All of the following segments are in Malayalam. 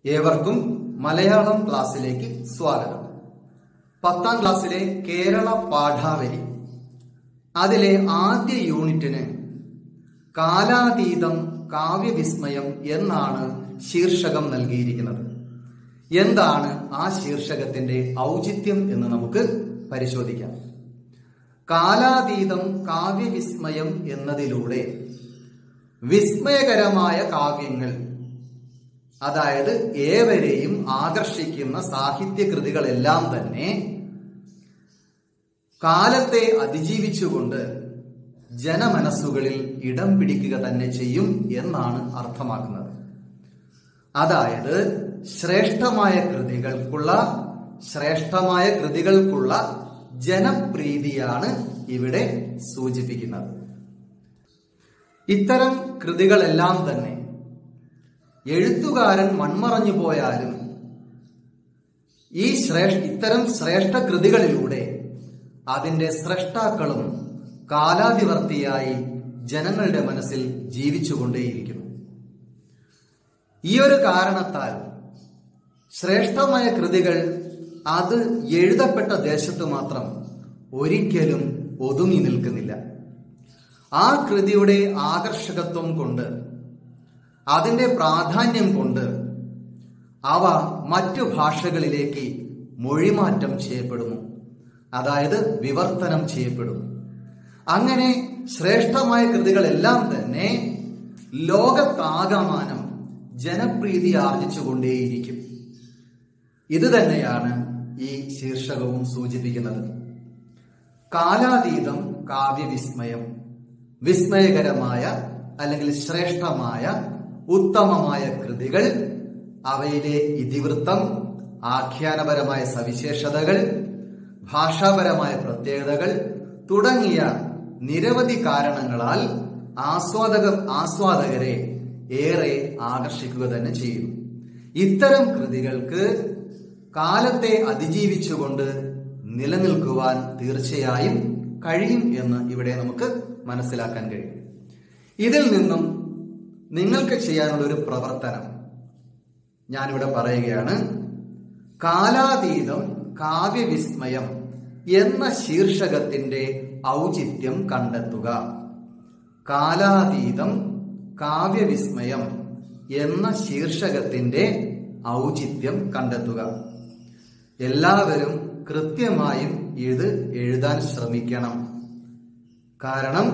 ഏവർക്കും മലയാളം ക്ലാസ്സിലേക്ക് സ്വാഗതം പത്താം ക്ലാസ്സിലെ കേരള പാഠാവലി അതിലെ ആദ്യ യൂണിറ്റിന് കാലാതീതം കാവ്യവിസ്മയം എന്നാണ് ശീർഷകം നൽകിയിരിക്കുന്നത് എന്താണ് ആ ശീർഷകത്തിന്റെ ഔചിത്യം എന്ന് നമുക്ക് പരിശോധിക്കാം കാലാതീതം കാവ്യവിസ്മയം എന്നതിലൂടെ വിസ്മയകരമായ കാവ്യങ്ങൾ അതായത് ഏവരെയും ആകർഷിക്കുന്ന സാഹിത്യകൃതികളെല്ലാം തന്നെ കാലത്തെ അതിജീവിച്ചുകൊണ്ട് ജനമനസ്സുകളിൽ ഇടം പിടിക്കുക തന്നെ ചെയ്യും എന്നാണ് അർത്ഥമാക്കുന്നത് അതായത് ശ്രേഷ്ഠമായ കൃതികൾക്കുള്ള ശ്രേഷ്ഠമായ കൃതികൾക്കുള്ള ജനപ്രീതിയാണ് ഇവിടെ സൂചിപ്പിക്കുന്നത് ഇത്തരം കൃതികളെല്ലാം തന്നെ എഴുത്തുകാരൻ മൺമറഞ്ഞു പോയാലും ഈ ശ്രേഷ്ഠ ഇത്തരം ശ്രേഷ്ഠ കൃതികളിലൂടെ അതിന്റെ സ്രഷ്ടാക്കളും കാലാതിവർത്തിയായി ജനങ്ങളുടെ മനസ്സിൽ ജീവിച്ചുകൊണ്ടേയിരിക്കുന്നു ഈ ഒരു കാരണത്താൽ ശ്രേഷ്ഠമായ കൃതികൾ അത് എഴുതപ്പെട്ട ദേശത്ത് മാത്രം ഒരിക്കലും ഒതുങ്ങി നിൽക്കുന്നില്ല ആ കൃതിയുടെ ആകർഷകത്വം കൊണ്ട് അതിന്റെ പ്രാധാന്യം കൊണ്ട് അവ മറ്റു ഭാഷകളിലേക്ക് മൊഴിമാറ്റം ചെയ്യപ്പെടുന്നു അതായത് വിവർത്തനം ചെയ്യപ്പെടുന്നു അങ്ങനെ ശ്രേഷ്ഠമായ കൃതികളെല്ലാം തന്നെ ലോകത്താകമാനം ജനപ്രീതി ആർജിച്ചുകൊണ്ടേയിരിക്കും ഇത് തന്നെയാണ് ഈ ശീർഷകവും സൂചിപ്പിക്കുന്നത് കാലാതീതം കാവ്യവിസ്മയം വിസ്മയകരമായ അല്ലെങ്കിൽ ശ്രേഷ്ഠമായ ഉത്തമമായ കൃതികൾ അവയിലെ ഇതിവൃത്തം ആഖ്യാനപരമായ സവിശേഷതകൾ ഭാഷാപരമായ പ്രത്യേകതകൾ തുടങ്ങിയ നിരവധി കാരണങ്ങളാൽ ആസ്വാദക ആസ്വാദകരെ ഏറെ ആകർഷിക്കുക തന്നെ ചെയ്യും ഇത്തരം കൃതികൾക്ക് കാലത്തെ അതിജീവിച്ചുകൊണ്ട് നിലനിൽക്കുവാൻ തീർച്ചയായും കഴിയും എന്ന് ഇവിടെ നമുക്ക് മനസ്സിലാക്കാൻ കഴിയും ഇതിൽ നിന്നും നിങ്ങൾക്ക് ചെയ്യാനുള്ള ഒരു പ്രവർത്തനം ഞാനിവിടെ പറയുകയാണ് കാലാതീതം കാവ്യവിസ്മയം എന്ന ശീർഷകത്തിന്റെ ഔചിത്യം കണ്ടെത്തുക കാലാതീതം കാവ്യവിസ്മയം എന്ന ശീർഷകത്തിന്റെ ഔചിത്യം കണ്ടെത്തുക എല്ലാവരും കൃത്യമായും ഇത് എഴുതാൻ ശ്രമിക്കണം കാരണം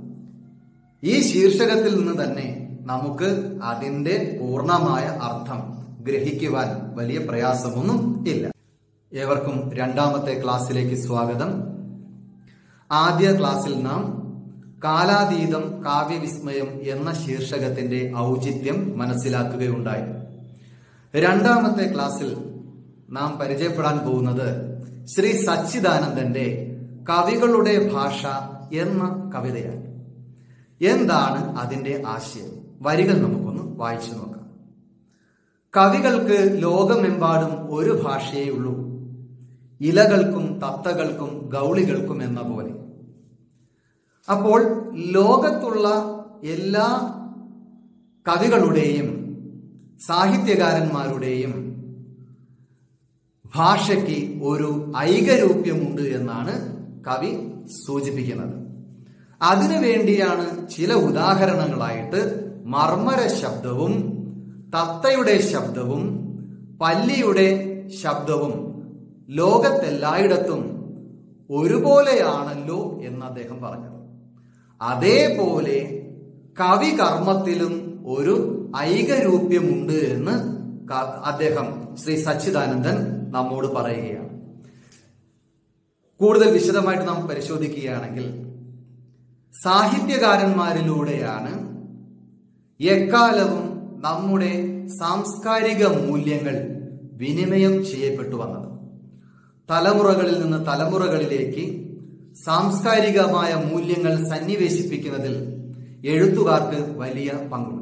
ഈ ശീർഷകത്തിൽ നിന്ന് തന്നെ നമുക്ക് അതിന്റെ പൂർണ്ണമായ അർത്ഥം ഗ്രഹിക്കുവാൻ വലിയ പ്രയാസമൊന്നും ഇല്ല ഏവർക്കും രണ്ടാമത്തെ ക്ലാസ്സിലേക്ക് സ്വാഗതം ആദ്യ ക്ലാസ്സിൽ നാം കാലാതീതം കാവ്യവിസ്മയം എന്ന ശീർഷകത്തിന്റെ ഔചിത്യം മനസ്സിലാക്കുകയുണ്ടായി രണ്ടാമത്തെ ക്ലാസ്സിൽ നാം പരിചയപ്പെടാൻ പോകുന്നത് ശ്രീ സച്ചിദാനന്ദന്റെ കവികളുടെ ഭാഷ എന്ന കവിതയാണ് എന്താണ് അതിന്റെ ആശയം വരികൾ നമുക്കൊന്ന് വായിച്ചു നോക്കാം കവികൾക്ക് ലോകമെമ്പാടും ഒരു ഭാഷയേ ഉള്ളൂ ഇലകൾക്കും തത്തകൾക്കും ഗൗളികൾക്കും എന്ന പോലെ അപ്പോൾ ലോകത്തുള്ള എല്ലാ കവികളുടെയും സാഹിത്യകാരന്മാരുടെയും ഭാഷയ്ക്ക് ഒരു ഐകരൂപ്യമുണ്ട് എന്നാണ് കവി സൂചിപ്പിക്കുന്നത് അതിനു വേണ്ടിയാണ് ചില ഉദാഹരണങ്ങളായിട്ട് മർമ്മര ശബ്ദവും തത്തയുടെ ശബ്ദവും പല്ലിയുടെ ശബ്ദവും ലോകത്തെല്ലായിടത്തും ഒരുപോലെയാണല്ലോ എന്ന് അദ്ദേഹം പറഞ്ഞത് അതേപോലെ കവി കർമ്മത്തിലും ഒരു ഐകരൂപ്യമുണ്ട് എന്ന് അദ്ദേഹം ശ്രീ സച്ചിദാനന്ദൻ നമ്മോട് പറയുകയാണ് കൂടുതൽ വിശദമായിട്ട് നാം പരിശോധിക്കുകയാണെങ്കിൽ സാഹിത്യകാരന്മാരിലൂടെയാണ് എക്കാലവും നമ്മുടെ സാംസ്കാരിക മൂല്യങ്ങൾ വിനിമയം ചെയ്യപ്പെട്ടു വന്നത് തലമുറകളിൽ നിന്ന് തലമുറകളിലേക്ക് സാംസ്കാരികമായ മൂല്യങ്ങൾ സന്നിവേശിപ്പിക്കുന്നതിൽ എഴുത്തുകാർക്ക് വലിയ പങ്കുണ്ട്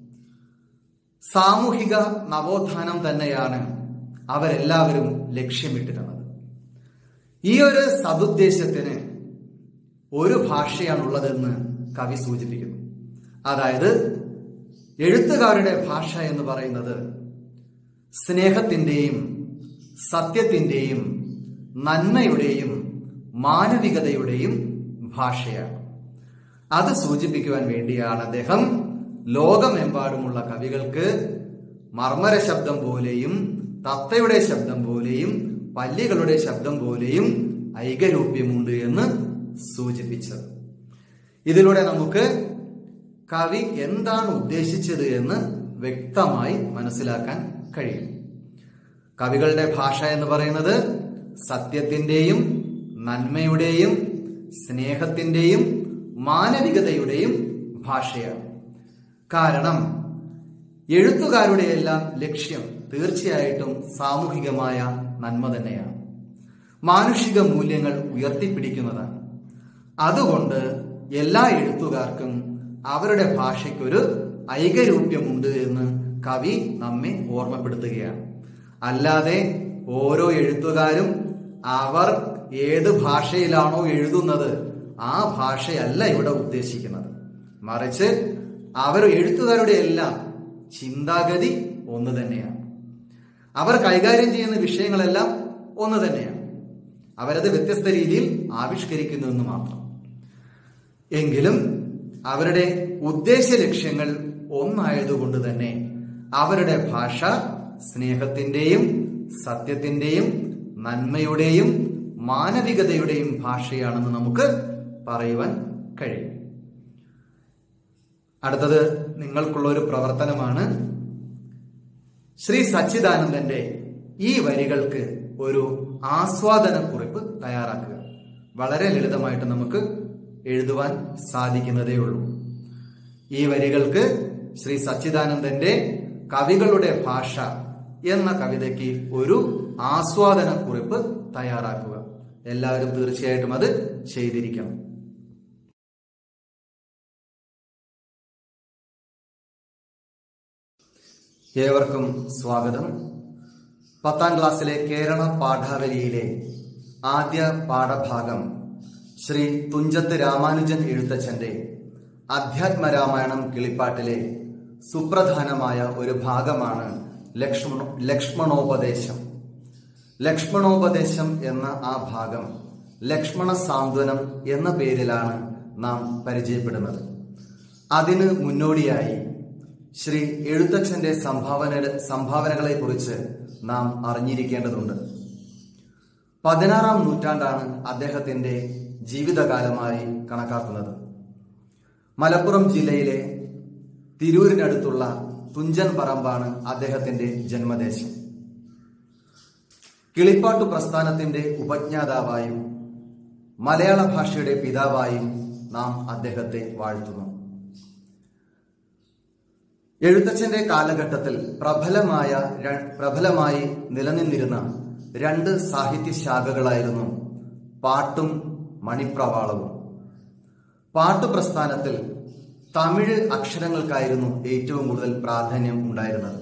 സാമൂഹിക നവോത്ഥാനം തന്നെയാണ് അവരെല്ലാവരും ലക്ഷ്യമിട്ടിരുന്നത് ഈ ഒരു സതുദ്ദേശത്തിന് ഒരു ഭാഷയാണുള്ളതെന്ന് കവി സ്നേഹത്തിന്റെയും സത്യത്തിന്റെയും നന്മയുടെയും മാനവികതയുടെയും ഭാഷയാണ് അത് സൂചിപ്പിക്കുവാൻ വേണ്ടിയാണ് അദ്ദേഹം ലോകമെമ്പാടുമുള്ള കവികൾക്ക് മർമ്മര ശബ്ദം പോലെയും തത്തയുടെ ശബ്ദം പോലെയും പല്ലികളുടെ ശബ്ദം പോലെയും ഐകരൂപ്യമുണ്ട് എന്ന് സൂചിപ്പിച്ചത് ഇതിലൂടെ നമുക്ക് കവി എന്താണ് ഉദ്ദേശിച്ചത് എന്ന് വ്യക്തമായി മനസ്സിലാക്കാൻ കഴിയും കവികളുടെ ഭാഷ എന്ന് പറയുന്നത് സത്യത്തിന്റെയും നന്മയുടെയും സ്നേഹത്തിന്റെയും മാനവികതയുടെയും ഭാഷയാണ് കാരണം എഴുത്തുകാരുടെ എല്ലാം ലക്ഷ്യം തീർച്ചയായിട്ടും സാമൂഹികമായ നന്മ തന്നെയാണ് മാനുഷിക മൂല്യങ്ങൾ ഉയർത്തിപ്പിടിക്കുന്നതാണ് അതുകൊണ്ട് എല്ലാ എഴുത്തുകാർക്കും അവരുടെ ഭാഷയ്ക്കൊരു ഐകരൂപ്യമുണ്ട് എന്ന് കവി നമ്മെ ഓർമ്മപ്പെടുത്തുകയാണ് അല്ലാതെ ഓരോ എഴുത്തുകാരും അവർ ഏത് ഭാഷയിലാണോ എഴുതുന്നത് ആ ഭാഷയല്ല ഇവിടെ ഉദ്ദേശിക്കുന്നത് മറിച്ച് അവർ എഴുത്തുകാരുടെ എല്ലാം ചിന്താഗതി ഒന്ന് തന്നെയാണ് അവർ കൈകാര്യം ചെയ്യുന്ന വിഷയങ്ങളെല്ലാം ഒന്ന് തന്നെയാണ് അവരത് വ്യത്യസ്ത രീതിയിൽ ആവിഷ്കരിക്കുന്നു എന്ന് മാത്രം എങ്കിലും അവരുടെ ഉദ്ദേശ ലക്ഷ്യങ്ങൾ ഒന്നായതുകൊണ്ട് തന്നെ അവരുടെ ഭാഷ സ്നേഹത്തിന്റെയും സത്യത്തിന്റെയും നന്മയുടെയും മാനവികതയുടെയും ഭാഷയാണെന്ന് നമുക്ക് പറയുവാൻ കഴിയും അടുത്തത് നിങ്ങൾക്കുള്ള ഒരു പ്രവർത്തനമാണ് ശ്രീ സച്ചിദാനന്ദന്റെ ഈ വരികൾക്ക് ഒരു ആസ്വാദന കുറിപ്പ് തയ്യാറാക്കുക വളരെ ലളിതമായിട്ട് നമുക്ക് എഴുതുവാൻ സാധിക്കുന്നതേ ഉള്ളൂ ഈ വരികൾക്ക് ശ്രീ സച്ചിദാനന്ദന്റെ കവികളുടെ ഭാഷ എന്ന കവിതയ്ക്ക് ഒരു ആസ്വാദന കുറിപ്പ് തയ്യാറാക്കുക എല്ലാവരും തീർച്ചയായിട്ടും അത് ചെയ്തിരിക്കണം ഏവർക്കും സ്വാഗതം പത്താം ക്ലാസ്സിലെ കേരള പാഠാവലിയിലെ ആദ്യ പാഠഭാഗം ശ്രീ തുഞ്ചത്ത് രാമാനുജൻ എഴുത്തച്ഛന്റെ അധ്യാത്മരാമായണം കിളിപ്പാട്ടിലെ സുപ്രധാനമായ ഒരു ഭാഗമാണ് ലക്ഷ്മണ ലക്ഷ്മണോപദേശം ലക്ഷ്മണോപദേശം എന്ന ആ ഭാഗം ലക്ഷ്മണ സാന്ത്വനം എന്ന പേരിലാണ് നാം പരിചയപ്പെടുന്നത് അതിന് മുന്നോടിയായി ശ്രീ എഴുത്തച്ഛന്റെ സംഭാവന സംഭാവനകളെ കുറിച്ച് നാം അറിഞ്ഞിരിക്കേണ്ടതുണ്ട് പതിനാറാം നൂറ്റാണ്ടാണ് അദ്ദേഹത്തിന്റെ ജീവിതകാലമായി കണക്കാക്കുന്നത് മലപ്പുറം ജില്ലയിലെ തിരൂരിനടുത്തുള്ള തുഞ്ചൻ പറമ്പാണ് അദ്ദേഹത്തിന്റെ ജന്മദേശം കിളിപ്പാട്ടു പ്രസ്ഥാനത്തിന്റെ ഉപജ്ഞാതാവായും മലയാള ഭാഷയുടെ പിതാവായും നാം അദ്ദേഹത്തെ വാഴ്ത്തുന്നു എഴുത്തച്ഛന്റെ കാലഘട്ടത്തിൽ പ്രബലമായ ര- പ്രബലമായി നിലനിന്നിരുന്ന രണ്ട് സാഹിത്യ ശാഖകളായിരുന്നു പാട്ടും മണിപ്രവാളവും പാട്ടു പ്രസ്ഥാനത്തിൽ തമിഴ് അക്ഷരങ്ങൾക്കായിരുന്നു ഏറ്റവും കൂടുതൽ പ്രാധാന്യം ഉണ്ടായിരുന്നത്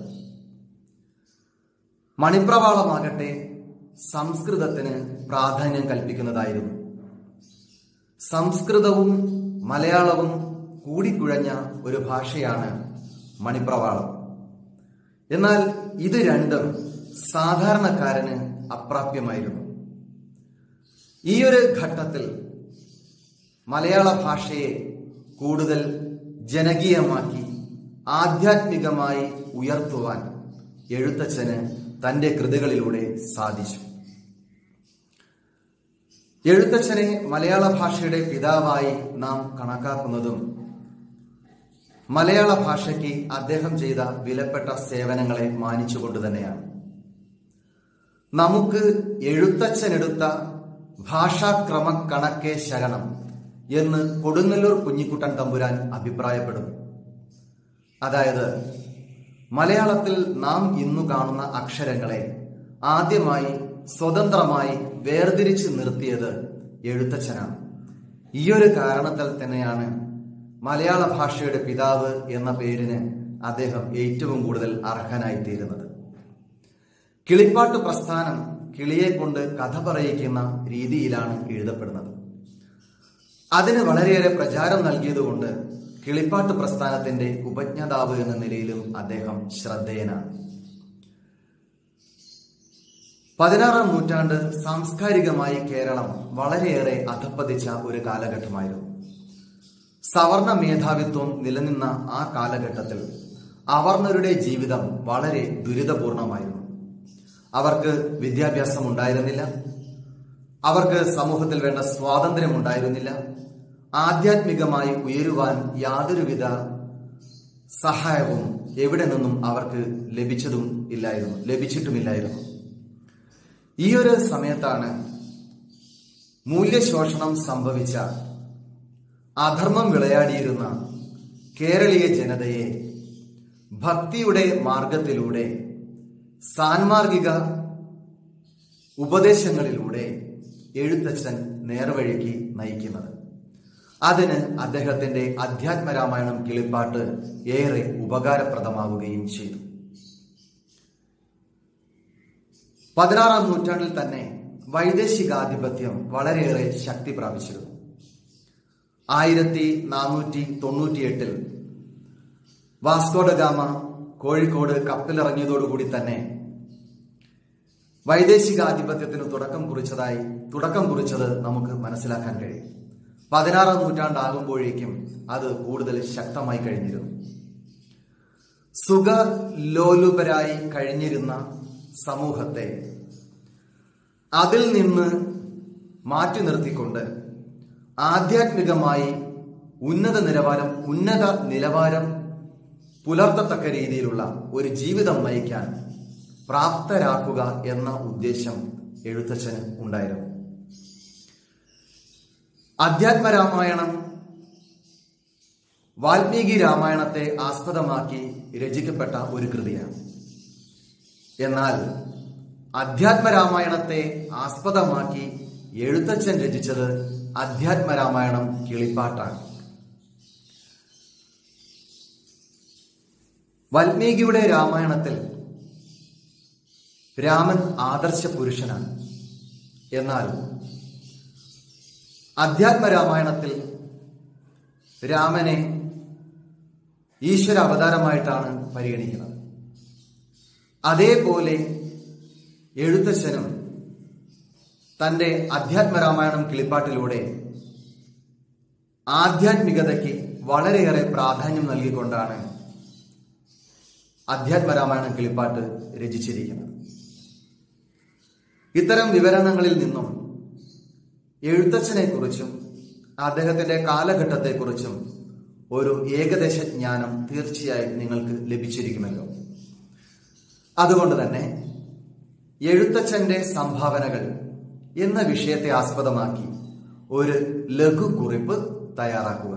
മണിപ്രവാളമാകട്ടെ സംസ്കൃതത്തിന് പ്രാധാന്യം കൽപ്പിക്കുന്നതായിരുന്നു സംസ്കൃതവും മലയാളവും കൂടിക്കുഴഞ്ഞ ഒരു ഭാഷയാണ് മണിപ്രവാളം എന്നാൽ ഇത് രണ്ടും സാധാരണക്കാരന് അപ്രാപ്യമായിരുന്നു ഈ ഒരു ഘട്ടത്തിൽ മലയാള ഭാഷയെ കൂടുതൽ ജനകീയമാക്കി ആധ്യാത്മികമായി ഉയർത്തുവാൻ എഴുത്തച്ഛന് തന്റെ കൃതികളിലൂടെ സാധിച്ചു എഴുത്തച്ഛനെ മലയാള ഭാഷയുടെ പിതാവായി നാം കണക്കാക്കുന്നതും മലയാള ഭാഷയ്ക്ക് അദ്ദേഹം ചെയ്ത വിലപ്പെട്ട സേവനങ്ങളെ മാനിച്ചുകൊണ്ട് തന്നെയാണ് നമുക്ക് എഴുത്തച്ഛനെടുത്ത ഭാഷാക്രമ കണക്കെ ശരണം എന്ന് കൊടുങ്ങല്ലൂർ കുഞ്ഞിക്കുട്ടൻ തമ്പുരാൻ അഭിപ്രായപ്പെടുന്നു അതായത് മലയാളത്തിൽ നാം ഇന്നു കാണുന്ന അക്ഷരങ്ങളെ ആദ്യമായി സ്വതന്ത്രമായി വേർതിരിച്ച് നിർത്തിയത് എഴുത്തച്ഛനാണ് ഈയൊരു കാരണത്താൽ തന്നെയാണ് മലയാള ഭാഷയുടെ പിതാവ് എന്ന പേരിന് അദ്ദേഹം ഏറ്റവും കൂടുതൽ അർഹനായിത്തീരുന്നത് കിളിപ്പാട്ട് പ്രസ്ഥാനം കിളിയെ കൊണ്ട് കഥ പറയിക്കുന്ന രീതിയിലാണ് എഴുതപ്പെടുന്നത് അതിന് വളരെയേറെ പ്രചാരം നൽകിയതുകൊണ്ട് കിളിപ്പാട്ട് പ്രസ്ഥാനത്തിന്റെ ഉപജ്ഞാതാവ് എന്ന നിലയിലും അദ്ദേഹം ശ്രദ്ധേയനാണ് പതിനാറാം നൂറ്റാണ്ട് സാംസ്കാരികമായി കേരളം വളരെയേറെ അധപ്പതിച്ച ഒരു കാലഘട്ടമായിരുന്നു സവർണ മേധാവിത്വം നിലനിന്ന ആ കാലഘട്ടത്തിൽ അവർണരുടെ ജീവിതം വളരെ ദുരിതപൂർണമായിരുന്നു അവർക്ക് വിദ്യാഭ്യാസം ഉണ്ടായിരുന്നില്ല അവർക്ക് സമൂഹത്തിൽ വേണ്ട സ്വാതന്ത്ര്യം ഉണ്ടായിരുന്നില്ല ആധ്യാത്മികമായി ഉയരുവാൻ യാതൊരുവിധ സഹായവും എവിടെ നിന്നും അവർക്ക് ലഭിച്ചതും ഇല്ലായിരുന്നു ലഭിച്ചിട്ടുമില്ലായിരുന്നു ഈ ഒരു സമയത്താണ് മൂല്യശോഷണം സംഭവിച്ച അധർമ്മം വിളയാടിയിരുന്ന കേരളീയ ജനതയെ ഭക്തിയുടെ മാർഗത്തിലൂടെ സാൻമാർഗിക ഉപദേശങ്ങളിലൂടെ എഴുത്തച്ഛൻ നേർവഴിക്ക് നയിക്കുന്നത് അതിന് അദ്ദേഹത്തിന്റെ അധ്യാത്മരാമായണം കിളിപ്പാട്ട് ഏറെ ഉപകാരപ്രദമാവുകയും ചെയ്തു പതിനാറാം നൂറ്റാണ്ടിൽ തന്നെ വൈദേശികാധിപത്യം വളരെയേറെ ശക്തി പ്രാപിച്ചിരുന്നു ആയിരത്തി നാനൂറ്റി തൊണ്ണൂറ്റിയെട്ടിൽ വാസ്കോഡ ഗാമ കോഴിക്കോട് കപ്പലിറങ്ങിയതോടുകൂടി തന്നെ വൈദേശികാധിപത്യത്തിന് തുടക്കം കുറിച്ചതായി തുടക്കം കുറിച്ചത് നമുക്ക് മനസ്സിലാക്കാൻ കഴിയും പതിനാറാം നൂറ്റാണ്ടാകുമ്പോഴേക്കും അത് കൂടുതൽ ശക്തമായി കഴിഞ്ഞിരുന്നു സുഖലോലുപരായി കഴിഞ്ഞിരുന്ന സമൂഹത്തെ അതിൽ നിന്ന് മാറ്റി നിർത്തിക്കൊണ്ട് ആധ്യാത്മികമായി ഉന്നത നിലവാരം ഉന്നത നിലവാരം പുലർത്തത്തക്ക രീതിയിലുള്ള ഒരു ജീവിതം നയിക്കാൻ പ്രാപ്തരാക്കുക എന്ന ഉദ്ദേശം എഴുത്തച്ഛന് ഉണ്ടായിരുന്നു അധ്യാത്മരാമായണം വാൽമീകി രാമായണത്തെ ആസ്പദമാക്കി രചിക്കപ്പെട്ട ഒരു കൃതിയാണ് എന്നാൽ അധ്യാത്മരാമായണത്തെ ആസ്പദമാക്കി എഴുത്തച്ഛൻ രചിച്ചത് അധ്യാത്മരാമായണം കിളിപ്പാട്ടാണ് വാൽമീകിയുടെ രാമായണത്തിൽ രാമൻ ആദർശ പുരുഷനാണ് എന്നാൽ അധ്യാത്മരാമായണത്തിൽ രാമനെ ഈശ്വര അവതാരമായിട്ടാണ് പരിഗണിക്കുന്നത് അതേപോലെ എഴുത്തച്ഛനും തന്റെ അധ്യാത്മരാമായണം കിളിപ്പാട്ടിലൂടെ ആധ്യാത്മികതയ്ക്ക് വളരെയേറെ പ്രാധാന്യം നൽകിക്കൊണ്ടാണ് അധ്യാത്മരാമായണം കിളിപ്പാട്ട് രചിച്ചിരിക്കുന്നത് ഇത്തരം വിവരണങ്ങളിൽ നിന്നും എഴുത്തച്ഛനെ കുറിച്ചും അദ്ദേഹത്തിന്റെ കാലഘട്ടത്തെക്കുറിച്ചും ഒരു ഏകദേശ ജ്ഞാനം തീർച്ചയായും നിങ്ങൾക്ക് ലഭിച്ചിരിക്കുമല്ലോ അതുകൊണ്ട് തന്നെ എഴുത്തച്ഛന്റെ സംഭാവനകൾ എന്ന വിഷയത്തെ ആസ്പദമാക്കി ഒരു ലഘു കുറിപ്പ് തയ്യാറാക്കുക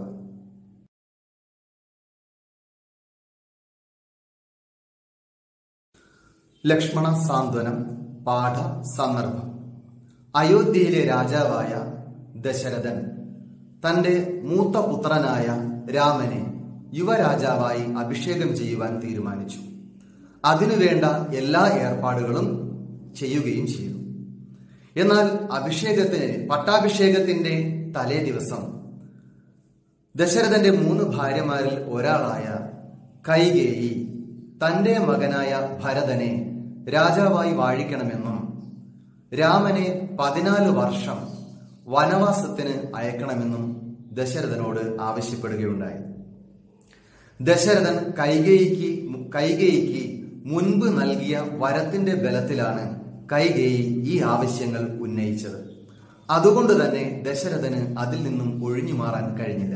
ലക്ഷ്മണ സാന്ത്വനം പാഠ സന്ദർഭം അയോധ്യയിലെ രാജാവായ ദശരഥൻ തന്റെ മൂത്ത പുത്രനായ രാമനെ യുവരാജാവായി അഭിഷേകം ചെയ്യുവാൻ തീരുമാനിച്ചു അതിനുവേണ്ട എല്ലാ ഏർപ്പാടുകളും ചെയ്യുകയും ചെയ്തു എന്നാൽ അഭിഷേകത്തിന് പട്ടാഭിഷേകത്തിന്റെ തലേ ദിവസം ദശരഥന്റെ മൂന്ന് ഭാര്യമാരിൽ ഒരാളായ കൈകേയി തന്റെ മകനായ ഭരതനെ രാജാവായി വാഴിക്കണമെന്നും രാമനെ പതിനാല് വർഷം വനവാസത്തിന് അയക്കണമെന്നും ദശരഥനോട് ആവശ്യപ്പെടുകയുണ്ടായി ദശരഥൻ കൈകേയിക്ക് കൈകേയിക്ക് മുൻപ് നൽകിയ വരത്തിന്റെ ബലത്തിലാണ് കൈകേയി ഈ ആവശ്യങ്ങൾ ഉന്നയിച്ചത് അതുകൊണ്ട് തന്നെ ദശരഥന് അതിൽ നിന്നും ഒഴിഞ്ഞു മാറാൻ കഴിഞ്ഞില്ല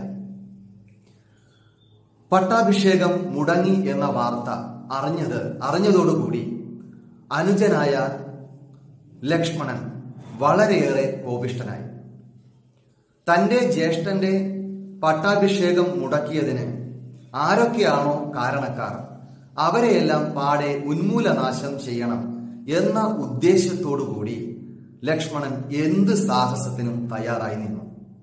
പട്ടാഭിഷേകം മുടങ്ങി എന്ന വാർത്ത അറിഞ്ഞത് അറിഞ്ഞതോടുകൂടി അനുജനായ ലക്ഷ്മണൻ വളരെയേറെ കോപിഷ്ടനായി തന്റെ ജ്യേഷ്ഠന്റെ പട്ടാഭിഷേകം മുടക്കിയതിന് ആരൊക്കെയാണോ കാരണക്കാർ അവരെയെല്ലാം പാടെ ഉന്മൂലനാശം ചെയ്യണം എന്ന ഉദ്ദേശത്തോടുകൂടി ലക്ഷ്മണൻ എന്ത് സാഹസത്തിനും തയ്യാറായി നിന്നു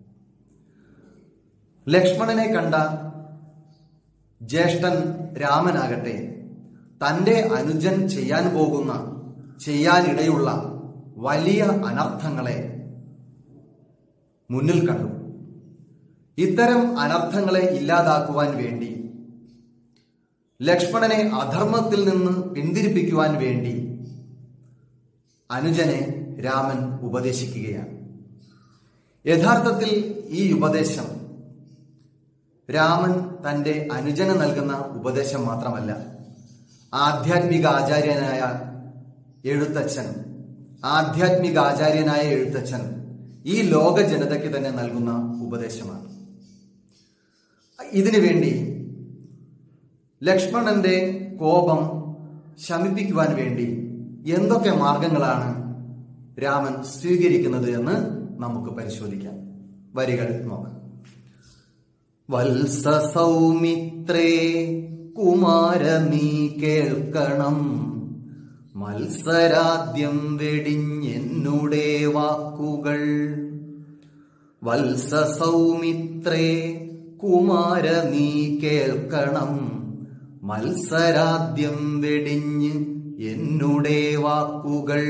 ലക്ഷ്മണനെ കണ്ട ജ്യേഷ്ഠൻ രാമനാകട്ടെ തന്റെ അനുജൻ ചെയ്യാൻ പോകുന്ന ചെയ്യാനിടയുള്ള വലിയ അനർത്ഥങ്ങളെ മുന്നിൽ കണ്ടു ഇത്തരം അനർത്ഥങ്ങളെ ഇല്ലാതാക്കുവാൻ വേണ്ടി ലക്ഷ്മണനെ അധർമ്മത്തിൽ നിന്ന് പിന്തിരിപ്പിക്കുവാൻ വേണ്ടി അനുജനെ രാമൻ ഉപദേശിക്കുകയാണ് യഥാർത്ഥത്തിൽ ഈ ഉപദേശം രാമൻ തന്റെ അനുജന് നൽകുന്ന ഉപദേശം മാത്രമല്ല ആധ്യാത്മിക ആചാര്യനായ എഴുത്തച്ഛൻ ആധ്യാത്മിക ആചാര്യനായ എഴുത്തച്ഛൻ ഈ ലോക ജനതയ്ക്ക് തന്നെ നൽകുന്ന ഉപദേശമാണ് ഇതിനു വേണ്ടി ലക്ഷ്മണന്റെ കോപം ശമിപ്പിക്കുവാൻ വേണ്ടി എന്തൊക്കെ മാർഗങ്ങളാണ് രാമൻ സ്വീകരിക്കുന്നത് എന്ന് നമുക്ക് പരിശോധിക്കാം വരികൾ നോക്കാം വത്സ സൗമിത്രേ കുമാര നീ കേൾക്കണം മത്സരാദ്യം വെടിഞ്ഞെന്നുടെ വാക്കുകൾ വത്സ സൗമിത്രേ കുമാര നീ കേൾക്കണം മത്സരാദ്യം വെടിഞ്ഞ് എന്നുടെ വാക്കുകൾ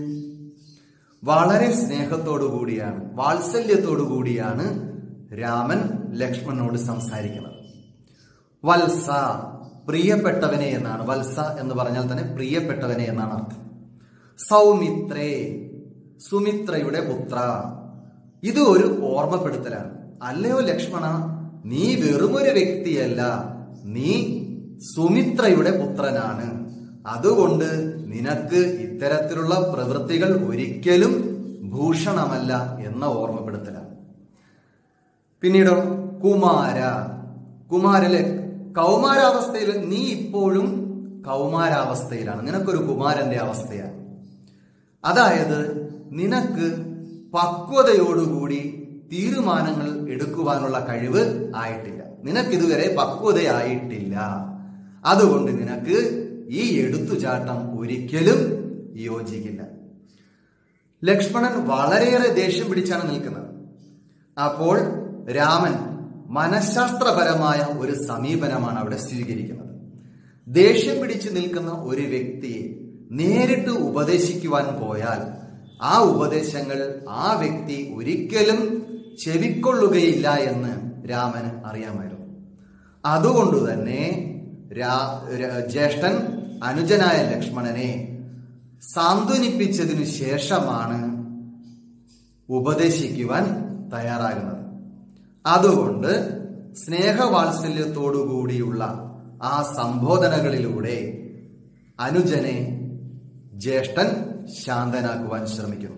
വളരെ സ്നേഹത്തോടു കൂടിയാണ് വാത്സല്യത്തോടു കൂടിയാണ് രാമൻ ലക്ഷ്മണനോട് സംസാരിക്കുന്നത് വത്സ പ്രിയപ്പെട്ടവനെ എന്നാണ് വത്സ എന്ന് പറഞ്ഞാൽ തന്നെ പ്രിയപ്പെട്ടവനെ എന്നാണ് അർത്ഥം സൗമിത്രേ സുമിത്രയുടെ പുത്ര ഇത് ഒരു ഓർമ്മപ്പെടുത്തലാണ് അല്ലയോ ലക്ഷ്മണ നീ വെറുമൊരു വ്യക്തിയല്ല നീ സുമിത്രയുടെ പുത്രനാണ് അതുകൊണ്ട് നിനക്ക് ഇത്തരത്തിലുള്ള പ്രവൃത്തികൾ ഒരിക്കലും ഭൂഷണമല്ല എന്ന ഓർമ്മപ്പെടുത്തലാണ് പിന്നീടോ കുമാര കുമാരലെ കൗമാരാവസ്ഥയിൽ നീ ഇപ്പോഴും കൗമാരാവസ്ഥയിലാണ് നിനക്കൊരു കുമാരന്റെ അവസ്ഥയാണ് അതായത് നിനക്ക് പക്വതയോടുകൂടി തീരുമാനങ്ങൾ എടുക്കുവാനുള്ള കഴിവ് ആയിട്ടില്ല നിനക്കിതുവരെ പക്വതയായിട്ടില്ല അതുകൊണ്ട് നിനക്ക് ഈ എടുത്തുചാട്ടം ഒരിക്കലും യോജിക്കില്ല ലക്ഷ്മണൻ വളരെയേറെ ദേഷ്യം പിടിച്ചാണ് നിൽക്കുന്നത് അപ്പോൾ രാമൻ മനഃശാസ്ത്രപരമായ ഒരു സമീപനമാണ് അവിടെ സ്വീകരിക്കുന്നത് ദേഷ്യം പിടിച്ചു നിൽക്കുന്ന ഒരു വ്യക്തിയെ നേരിട്ട് ഉപദേശിക്കുവാൻ പോയാൽ ആ ഉപദേശങ്ങൾ ആ വ്യക്തി ഒരിക്കലും ചെവിക്കൊള്ളുകയില്ല എന്ന് രാമന് അറിയാമായിരുന്നു അതുകൊണ്ട് തന്നെ രാ- ര- ജ്യേഷ്ഠൻ അനുജനായ ലക്ഷ്മണനെ സാന്ത്വനിപ്പിച്ചതിനു ശേഷമാണ് ഉപദേശിക്കുവാൻ തയ്യാറാകുന്നത് അതുകൊണ്ട് സ്നേഹവാത്സല്യത്തോടുകൂടിയുള്ള ആ സംബോധനകളിലൂടെ അനുജനെ ജ്യേഷ്ഠൻ ശാന്തനാക്കുവാൻ ശ്രമിക്കുന്നു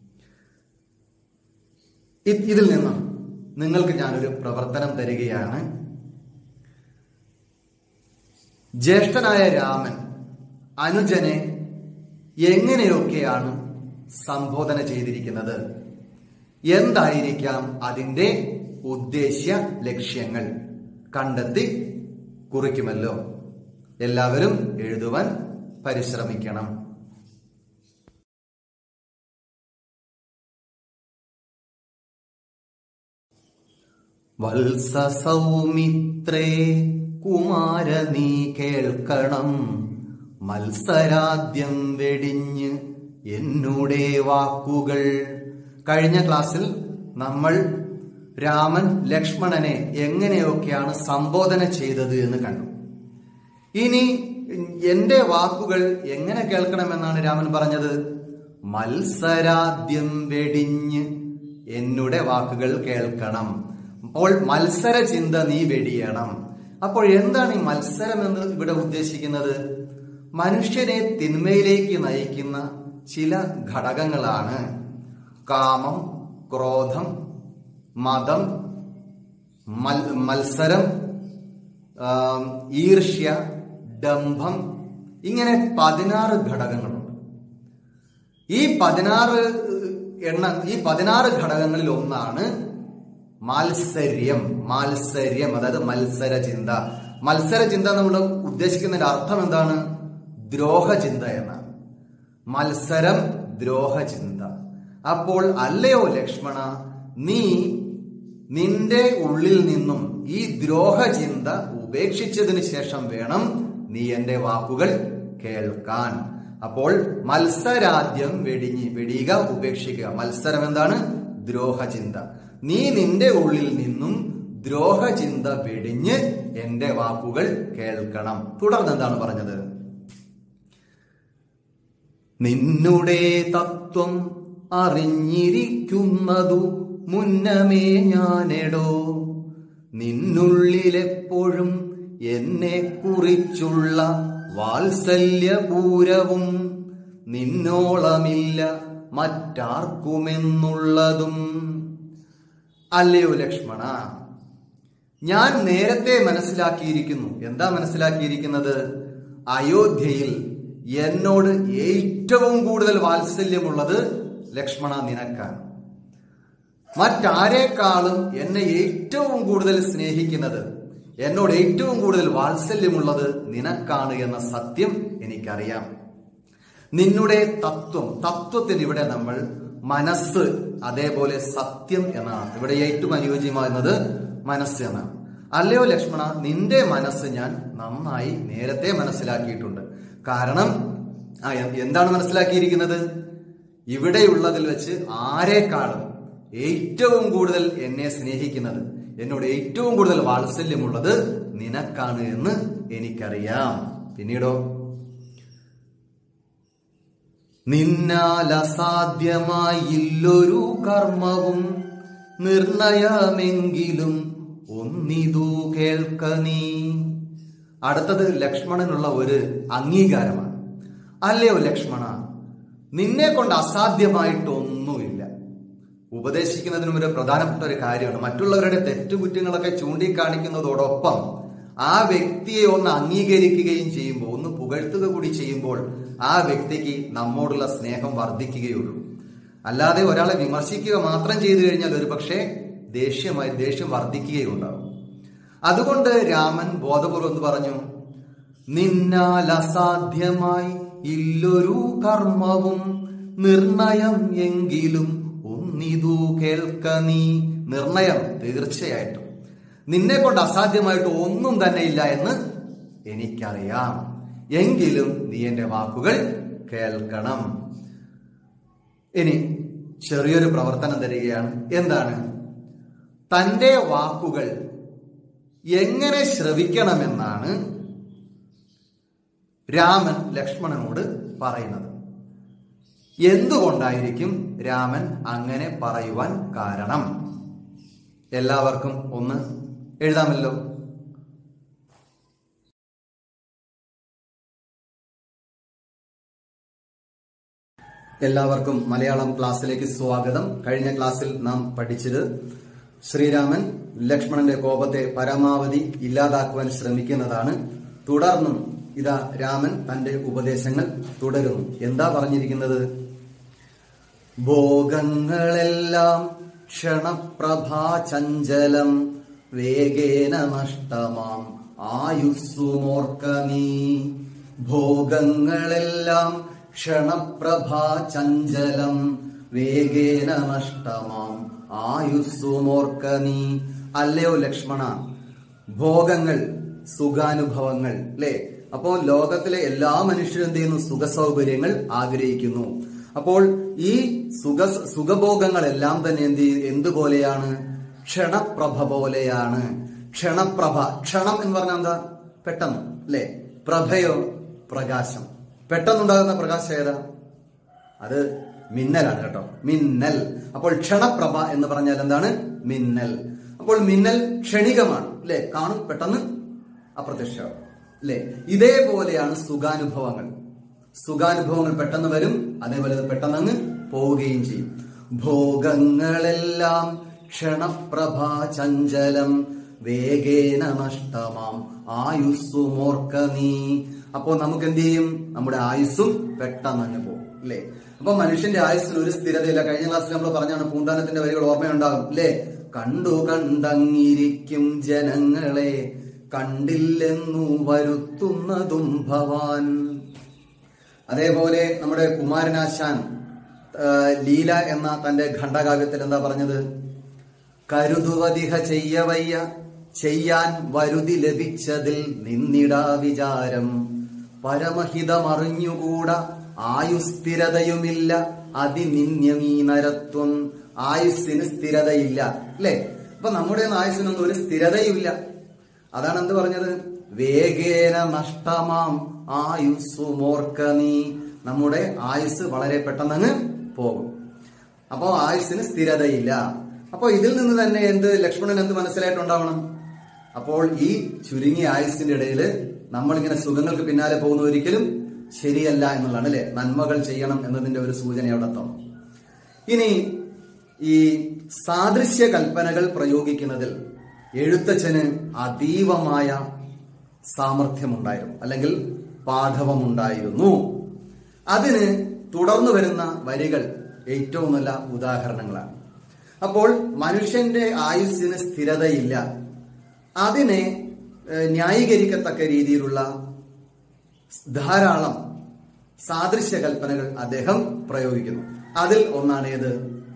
ഇ- ഇതിൽ നിന്നും നിങ്ങൾക്ക് ഞാനൊരു പ്രവർത്തനം തരികയാണ് ജ്യേഷ്ഠനായ രാമൻ അനുജനെ എങ്ങനെയൊക്കെയാണ് സംബോധന ചെയ്തിരിക്കുന്നത് എന്തായിരിക്കാം അതിന്റെ ഉദ്ദേശ്യ ലക്ഷ്യങ്ങൾ കണ്ടെത്തി കുറിക്കുമല്ലോ എല്ലാവരും എഴുതുവാൻ പരിശ്രമിക്കണം വത്സ സൗമിത്രേ കുമാര നീ കേൾക്കണം മത്സരാദ്യം വെടിഞ്ഞ് എന്നുടെ വാക്കുകൾ കഴിഞ്ഞ ക്ലാസ്സിൽ നമ്മൾ രാമൻ ലക്ഷ്മണനെ എങ്ങനെയൊക്കെയാണ് സംബോധന ചെയ്തത് എന്ന് കണ്ടു ഇനി എന്റെ വാക്കുകൾ എങ്ങനെ കേൾക്കണമെന്നാണ് രാമൻ പറഞ്ഞത് മത്സരാദ്യം വെടിഞ്ഞ് എന്നുടെ വാക്കുകൾ കേൾക്കണം അപ്പോൾ മത്സര ചിന്ത നീ വെടിയണം അപ്പോൾ എന്താണ് ഈ മത്സരം എന്ന് ഇവിടെ ഉദ്ദേശിക്കുന്നത് മനുഷ്യനെ തിന്മയിലേക്ക് നയിക്കുന്ന ചില ഘടകങ്ങളാണ് കാമം ക്രോധം മതം മൽ- മത്സരം ആം, ഈർഷ്യ ഡംഭം ഇങ്ങനെ പതിനാറ് ഘടകങ്ങളുണ്ട് ഈ പതിനാറ് എണ്ണ ഈ പതിനാറ് ഘടകങ്ങളിൽ ഒന്നാണ് മാത്സര്യം മാത്സര്യം അതായത് മത്സര ചിന്ത മത്സര ചിന്ത നമ്മൾ ഉദ്ദേശിക്കുന്നതിന്റെ അർത്ഥം എന്താണ് ദ്രോഹചിന്ത എന്നാണ് മത്സരം ദ്രോഹചിന്ത അപ്പോൾ അല്ലയോ ലക്ഷ്മണ നീ നിന്റെ ഉള്ളിൽ നിന്നും ഈ ദ്രോഹചിന്ത ഉപേക്ഷിച്ചതിന് ശേഷം വേണം നീ എന്റെ വാക്കുകൾ കേൾക്കാൻ അപ്പോൾ മത്സരാദ്യം വെടിഞ്ഞ് വെടിയുക ഉപേക്ഷിക്കുക മത്സരം എന്താണ് ദ്രോഹചിന്ത നീ നിന്റെ ഉള്ളിൽ നിന്നും ദ്രോഹചിന്ത വെടിഞ്ഞ് എന്റെ വാക്കുകൾ കേൾക്കണം തുടർന്ന് എന്താണ് പറഞ്ഞത് നിന്നുടെ തത്വം അറിഞ്ഞിരിക്കുന്നതു മുന്നമേ ഞാനെടോ നിന്നുള്ളിലെപ്പോഴും എന്നെ കുറിച്ചുള്ള വാത്സല്യപൂരവും നിന്നോളമില്ല മറ്റാർക്കുമെന്നുള്ളതും അല്ലയോ ലക്ഷ്മണ ഞാൻ നേരത്തെ മനസ്സിലാക്കിയിരിക്കുന്നു എന്താ മനസ്സിലാക്കിയിരിക്കുന്നത് അയോധ്യയിൽ എന്നോട് ഏറ്റവും കൂടുതൽ വാത്സല്യമുള്ളത് ലക്ഷ്മണ നിനക്കാണ് മറ്റാരേക്കാളും എന്നെ ഏറ്റവും കൂടുതൽ സ്നേഹിക്കുന്നത് എന്നോട് ഏറ്റവും കൂടുതൽ വാത്സല്യമുള്ളത് നിനക്കാണ് എന്ന സത്യം എനിക്കറിയാം നിന്നുടെ തത്വം തത്വത്തിന് ഇവിടെ നമ്മൾ മനസ്സ് അതേപോലെ സത്യം എന്നാണ് ഇവിടെ ഏറ്റവും അനുയോജ്യമാകുന്നത് മനസ്സ് എന്നാണ് അല്ലയോ ലക്ഷ്മണ നിന്റെ മനസ്സ് ഞാൻ നന്നായി നേരത്തെ മനസ്സിലാക്കിയിട്ടുണ്ട് കാരണം ആ, എന്താണ് മനസ്സിലാക്കിയിരിക്കുന്നത് ഇവിടെയുള്ളതിൽ വെച്ച് ആരെക്കാളും ഏറ്റവും കൂടുതൽ എന്നെ സ്നേഹിക്കുന്നത് എന്നോട് ഏറ്റവും കൂടുതൽ വാത്സല്യമുള്ളത് നിനക്കാണ് എന്ന് എനിക്കറിയാം പിന്നീടോ നിന്നാൽ അസാധ്യമായില്ലൊരു കർമ്മവും നിർണയമെങ്കിലും ഒന്നിതു കേൾക്ക നീ അടുത്തത് ലക്ഷ്മണനുള്ള ഒരു അംഗീകാരമാണ് അല്ലയോ ലക്ഷ്മണ നിന്നെ കൊണ്ട് അസാധ്യമായിട്ടൊന്നുമില്ല ഉപദേശിക്കുന്നതിനും ഒരു പ്രധാനപ്പെട്ട ഒരു കാര്യമാണ് മറ്റുള്ളവരുടെ തെറ്റുകുറ്റങ്ങളൊക്കെ ചൂണ്ടിക്കാണിക്കുന്നതോടൊപ്പം ആ വ്യക്തിയെ ഒന്ന് അംഗീകരിക്കുകയും ചെയ്യുമ്പോൾ ഒന്ന് പുകഴ്ത്തുക കൂടി ചെയ്യുമ്പോൾ ആ വ്യക്തിക്ക് നമ്മോടുള്ള സ്നേഹം വർദ്ധിക്കുകയുള്ളൂ അല്ലാതെ ഒരാളെ വിമർശിക്കുക മാത്രം ചെയ്തു കഴിഞ്ഞാൽ ഒരു പക്ഷേ ദേഷ്യമായി ദേഷ്യം വർദ്ധിക്കുകയുണ്ടാവും അതുകൊണ്ട് രാമൻ ബോധപൂർവം എന്ന് പറഞ്ഞു നിന്നാൽ അസാധ്യമായി ഇല്ലൊരു കർമ്മവും നിർണയം എങ്കിലും ഒന്നിതു കേൾക്ക നീ നിർണയം തീർച്ചയായിട്ടും നിന്നെ കൊണ്ട് അസാധ്യമായിട്ട് ഒന്നും തന്നെ ഇല്ല എന്ന് എനിക്കറിയാം എങ്കിലും നീ എന്റെ വാക്കുകൾ കേൾക്കണം ഇനി ചെറിയൊരു പ്രവർത്തനം തരികയാണ് എന്താണ് തന്റെ വാക്കുകൾ എങ്ങനെ ശ്രവിക്കണമെന്നാണ് രാമൻ ലക്ഷ്മണനോട് പറയുന്നത് എന്തുകൊണ്ടായിരിക്കും രാമൻ അങ്ങനെ പറയുവാൻ കാരണം എല്ലാവർക്കും ഒന്ന് എഴുതാമല്ലോ എല്ലാവർക്കും മലയാളം ക്ലാസ്സിലേക്ക് സ്വാഗതം കഴിഞ്ഞ ക്ലാസ്സിൽ നാം പഠിച്ചത് ശ്രീരാമൻ ലക്ഷ്മണന്റെ കോപത്തെ പരമാവധി ഇല്ലാതാക്കുവാൻ ശ്രമിക്കുന്നതാണ് തുടർന്നും ഇതാ രാമൻ തന്റെ ഉപദേശങ്ങൾ തുടരുന്നു എന്താ പറഞ്ഞിരിക്കുന്നത് ഭോഗങ്ങളെല്ലാം ക്ഷണപ്രഭാചഞ്ചലം വേഗേന നഷ്ടമാം ആയുസ്സുമോർക്ക നീ ഭോഗങ്ങളെല്ലാം ക്ഷണപ്രഭാചഞ്ചലം വേഗേന നഷ്ടമാം ആയുസ്സുമോർക്ക നീ അല്ലയോ ലക്ഷ്മണ ഭോഗങ്ങൾ സുഖാനുഭവങ്ങൾ അല്ലെ അപ്പോൾ ലോകത്തിലെ എല്ലാ മനുഷ്യരും എന്ത് ചെയ്യുന്നു സുഖ സൗകര്യങ്ങൾ ആഗ്രഹിക്കുന്നു അപ്പോൾ ഈ സുഖ സുഖഭോഗങ്ങളെല്ലാം തന്നെ എന്ത് ചെയ്യ- എന്തുപോലെയാണ് ക്ഷണപ്രഭ പോലെയാണ് ക്ഷണപ്രഭ ക്ഷണം എന്ന് പറഞ്ഞാൽ എന്താ പെട്ടെന്ന് അല്ലെ പ്രഭയോ പ്രകാശം പെട്ടെന്നുണ്ടാകുന്ന പ്രകാശം ഏതാ അത് മിന്നലാണ് കേട്ടോ മിന്നൽ അപ്പോൾ ക്ഷണപ്രഭ എന്ന് പറഞ്ഞാൽ എന്താണ് മിന്നൽ അപ്പോൾ മിന്നൽ ക്ഷണികമാണ് അല്ലെ കാണും പെട്ടെന്ന് അപ്രത്യക്ഷമാവും അല്ലെ ഇതേപോലെയാണ് സുഖാനുഭവങ്ങൾ സുഖാനുഭവങ്ങൾ പെട്ടെന്ന് വരും അതേപോലെ അത് പെട്ടെന്ന് അങ്ങ് പോവുകയും ചെയ്യും ഭോഗങ്ങളെല്ലാം ക്ഷണപ്രഭ ചഞ്ചലം വേഗേന നഷ്ടമാം ആയുസ്സുമോർക്ക നീ അപ്പോ നമുക്ക് എന്ത് ചെയ്യും നമ്മുടെ ആയുസ്സും പെട്ടെന്ന് അങ്ങ് പോകും അല്ലേ അപ്പൊ മനുഷ്യന്റെ ആയുസ്സിൽ ഒരു സ്ഥിരതയില്ല കഴിഞ്ഞ ക്ലാസ്സിൽ നമ്മൾ പറഞ്ഞാണ് പൂന്താനത്തിന്റെ വരികൾ ഓർമ്മയുണ്ടാകും അല്ലേ കണ്ടു കണ്ടങ്ങിരിക്കും ജനങ്ങളെ കണ്ടില്ലെന്നു വരുത്തുന്നതും ഭവാൻ അതേപോലെ നമ്മുടെ കുമാരനാശാൻ ആ, ലീല എന്ന തന്റെ ഖണ്ഡകാവ്യത്തിൽ എന്താ പറഞ്ഞത് കരുതുവതിഹ ചെയ്യവയ്യ ചെയ്യാൻ വരുതി ലഭിച്ചതിൽ നിന്നിടാ വിചാരം പരമഹിതമറിഞ്ഞുകൂട ആയുസ്ഥിരതയുമില്ല അതിനിന്യമീ നരത്വം ആയുസ്സിന് സ്ഥിരതയില്ല അല്ലേ അപ്പൊ നമ്മുടെ ഒന്നും ആയുസ്സിനൊന്നും ഒരു സ്ഥിരതയുമില്ല അതാണ് എന്ത് പറഞ്ഞത് വേഗേന നഷ്ടമാം ആയുസ്സുമോർക്ക നീ നമ്മുടെ ആയുസ് വളരെ പെട്ടെന്നങ്ങ് പോകും അപ്പോൾ ആയുസ്സിന് സ്ഥിരതയില്ല അപ്പോൾ ഇതിൽ നിന്ന് തന്നെ എന്ത് ലക്ഷ്മണൻ എന്ത് മനസ്സിലായിട്ടുണ്ടാവണം അപ്പോൾ ഈ ചുരുങ്ങിയ ആയുസ്സിന്റെ ഇടയിൽ നമ്മളിങ്ങനെ സുഖങ്ങൾക്ക് പിന്നാലെ പോകുന്ന ഒരിക്കലും ശരിയല്ല എന്നുള്ളതാണ് അല്ലെ നന്മകൾ ചെയ്യണം എന്നതിന്റെ ഒരു സൂചന അവിടെ തന്നു ഇനി ഈ സാദൃശ്യ കൽപ്പനകൾ പ്രയോഗിക്കുന്നതിൽ എഴുത്തച്ഛന് അതീവമായ സാമർഥ്യമുണ്ടായിരുന്നു അല്ലെങ്കിൽ പാഠവമുണ്ടായിരുന്നു അതിന് തുടർന്നു വരുന്ന വരികൾ ഏറ്റവും നല്ല ഉദാഹരണങ്ങളാണ് അപ്പോൾ മനുഷ്യന്റെ ആയുസ്സിന് സ്ഥിരതയില്ല അതിനെ ഏഹ്, ന്യായീകരിക്കത്തക്ക രീതിയിലുള്ള ധാരാളം സാദൃശ്യ കൽപ്പനകൾ അദ്ദേഹം പ്രയോഗിക്കുന്നു അതിൽ ഒന്നാണ് ഏത്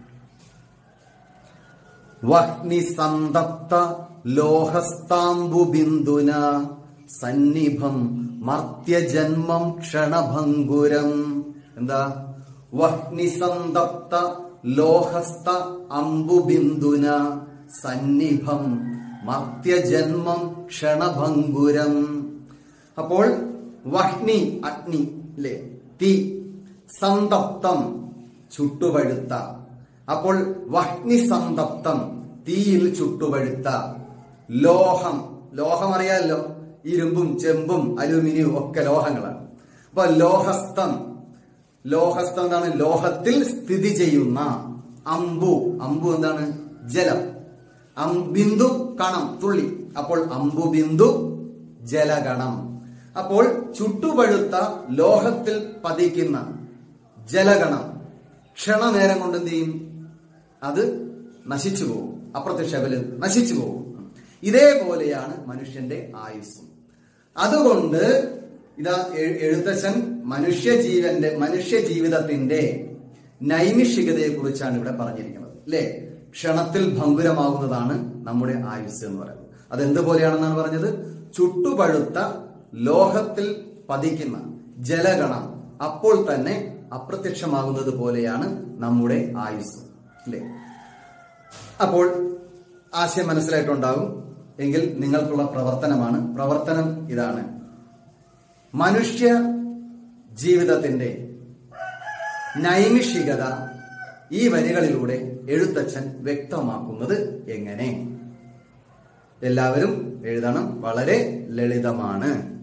വഹ്നിസന്തപ്ത ലോഹസ്താംബുബിന്ദുന സന്നിഭം മർത്യജന്മം ക്ഷണഭംഗുരം എന്താ വഹ്നിസന്തപ്ത ലോഹസ്ത അംബുബിന്ദുന സന്നിഭം മർത്യജന്മം ക്ഷണഭംഗുരം അപ്പോൾ വഹ്നി അഗ്നി അല്ലേ തീ സന്തപ്തം ചുട്ടുപഴുത്ത അപ്പോൾ വഹ്നി സന്തപ്തം തീയിൽ ചുട്ടുപഴുത്ത ലോഹം ലോഹം അറിയാമല്ലോ ഇരുമ്പും ചെമ്പും അലൂമിനിയവും ഒക്കെ ലോഹങ്ങളാണ് അപ്പൊ ലോഹസ്തം ലോഹസ്തം എന്താണ് ലോഹത്തിൽ സ്ഥിതി ചെയ്യുന്ന അമ്പു അമ്പു എന്താണ് ജലം അം- ബിന്ദു കണം തുള്ളി അപ്പോൾ അമ്പു ബിന്ദു ജലഗണം അപ്പോൾ ചുട്ടുപഴുത്ത ലോഹത്തിൽ പതിക്കുന്ന ജലഗണം ക്ഷണനേരം കൊണ്ട് എന്ത് ചെയ്യും അത് നശിച്ചു പോകും അപ്രത്യക്ഷബല് നശിച്ചു പോകും ഇതേപോലെയാണ് മനുഷ്യന്റെ ആയുസ്സും അതുകൊണ്ട് ഇതാ എ- എഴുത്തച്ഛൻ മനുഷ്യജീവന്റെ മനുഷ്യ ജീവിതത്തിന്റെ നൈമിഷികതയെ കുറിച്ചാണ് ഇവിടെ പറഞ്ഞിരിക്കുന്നത് അല്ലേ ക്ഷണത്തിൽ ഭംഗുരമാകുന്നതാണ് നമ്മുടെ ആയുസ് എന്ന് പറയുന്നത് അതെന്തുപോലെയാണെന്നാണ് പറഞ്ഞത് ചുട്ടുപഴുത്ത ലോഹത്തിൽ പതിക്കുന്ന ജലഗണം അപ്പോൾ തന്നെ അപ്രത്യക്ഷമാകുന്നത് പോലെയാണ് നമ്മുടെ ആയുസ് അല്ലേ അപ്പോൾ ആശയം മനസ്സിലായിട്ടുണ്ടാകും എങ്കിൽ നിങ്ങൾക്കുള്ള പ്രവർത്തനമാണ് പ്രവർത്തനം ഇതാണ് മനുഷ്യ ജീവിതത്തിന്റെ നൈമിഷികത ഈ വരികളിലൂടെ എഴുത്തച്ഛൻ വ്യക്തമാക്കുന്നത് എങ്ങനെ എല്ലാവരും എഴുതണം വളരെ ലളിതമാണ്